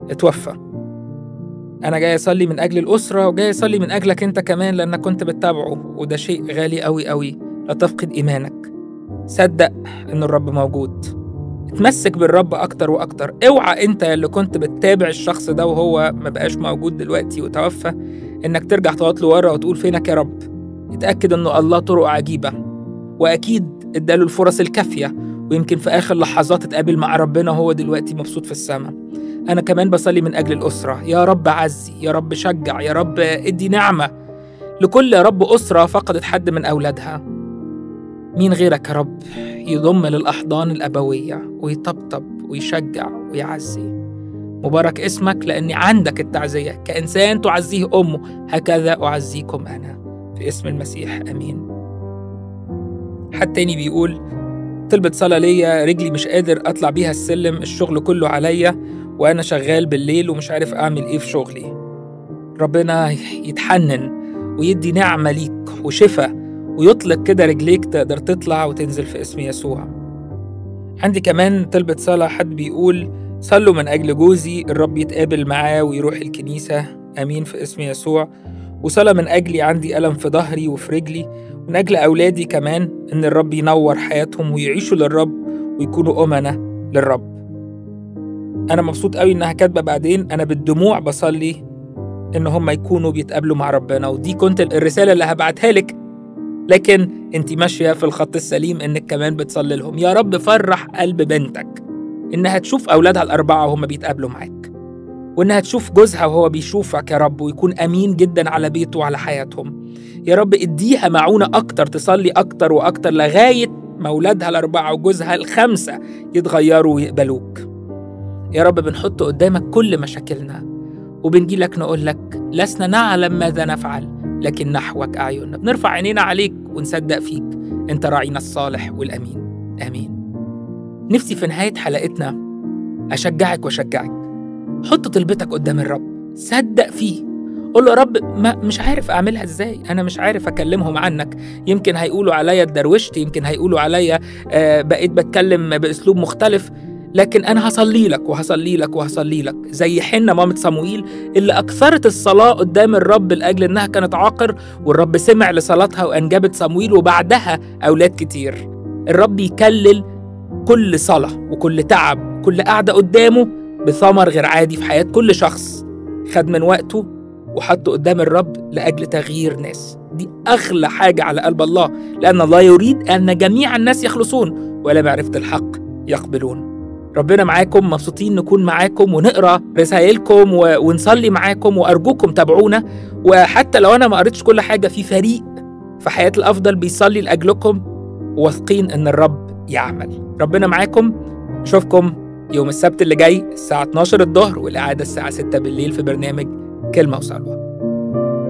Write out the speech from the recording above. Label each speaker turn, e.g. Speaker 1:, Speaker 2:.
Speaker 1: اتوفى أنا جاي أصلي من أجل الأسرة وجاي أصلي من أجلك أنت كمان لأنك كنت بتتابعه وده شيء غالي أوي أوي لا تفقد إيمانك صدق إن الرب موجود اتمسك بالرب أكتر وأكتر اوعى أنت اللي كنت بتتابع الشخص ده وهو ما بقاش موجود دلوقتي وتوفى إنك ترجع تقعد له ورا وتقول فينك يا رب اتأكد إنه الله طرق عجيبة وأكيد اداله الفرص الكافية ويمكن في آخر لحظات اتقابل مع ربنا وهو دلوقتي مبسوط في السماء أنا كمان بصلي من أجل الأسرة يا رب عزي يا رب شجع يا رب ادي نعمة لكل يا رب أسرة فقدت حد من أولادها مين غيرك يا رب يضم للأحضان الأبوية ويطبطب ويشجع ويعزي مبارك اسمك لأني عندك التعزية كإنسان تعزيه أمه هكذا أعزيكم أنا في اسم المسيح أمين حد تاني بيقول طلبت صلاة ليا رجلي مش قادر أطلع بيها السلم الشغل كله عليا وأنا شغال بالليل ومش عارف أعمل إيه في شغلي ربنا يتحنن ويدي نعمة ليك وشفاء ويطلق كده رجليك تقدر تطلع وتنزل في اسم يسوع عندي كمان طلبة صلاة حد بيقول صلوا من أجل جوزي الرب يتقابل معاه ويروح الكنيسة أمين في اسم يسوع وصلاة من أجلي عندي ألم في ظهري وفي رجلي من أجل أولادي كمان إن الرب ينور حياتهم ويعيشوا للرب ويكونوا أمنة للرب أنا مبسوط قوي إنها كاتبة بعدين أنا بالدموع بصلي إن هم يكونوا بيتقابلوا مع ربنا ودي كنت الرسالة اللي هبعتها لك لكن انت ماشية في الخط السليم انك كمان بتصلي لهم يا رب فرح قلب بنتك انها تشوف اولادها الاربعة وهم بيتقابلوا معاك وانها تشوف جوزها وهو بيشوفك يا رب ويكون امين جدا على بيته وعلى حياتهم يا رب اديها معونة اكتر تصلي اكتر واكتر لغاية ما اولادها الاربعة وجوزها الخمسة يتغيروا ويقبلوك يا رب بنحط قدامك كل مشاكلنا وبنجي لك نقول لك لسنا نعلم ماذا نفعل لكن نحوك أعيننا بنرفع عينينا عليك ونصدق فيك أنت راعينا الصالح والأمين آمين نفسي في نهاية حلقتنا أشجعك وأشجعك حط طلبتك قدام الرب صدق فيه قول له يا رب ما مش عارف اعملها ازاي انا مش عارف اكلمهم عنك يمكن هيقولوا عليا اتدروشت يمكن هيقولوا عليا آه بقيت بتكلم باسلوب مختلف لكن انا هصلي لك وهصلي لك وهصلي لك زي حنة مامة صموئيل اللي اكثرت الصلاة قدام الرب لاجل انها كانت عاقر والرب سمع لصلاتها وانجبت صموئيل وبعدها اولاد كتير الرب يكلل كل صلاة وكل تعب وكل قعدة قدامه بثمر غير عادي في حياة كل شخص خد من وقته وحطه قدام الرب لأجل تغيير ناس دي أغلى حاجة على قلب الله لأن الله يريد أن جميع الناس يخلصون ولا معرفة الحق يقبلون ربنا معاكم مبسوطين نكون معاكم ونقرا رسائلكم و... ونصلي معاكم وارجوكم تابعونا وحتى لو انا ما قريتش كل حاجه في فريق في حياه الافضل بيصلي لاجلكم واثقين ان الرب يعمل ربنا معاكم اشوفكم يوم السبت اللي جاي الساعه 12 الظهر والاعاده الساعه 6 بالليل في برنامج كلمه وصلوه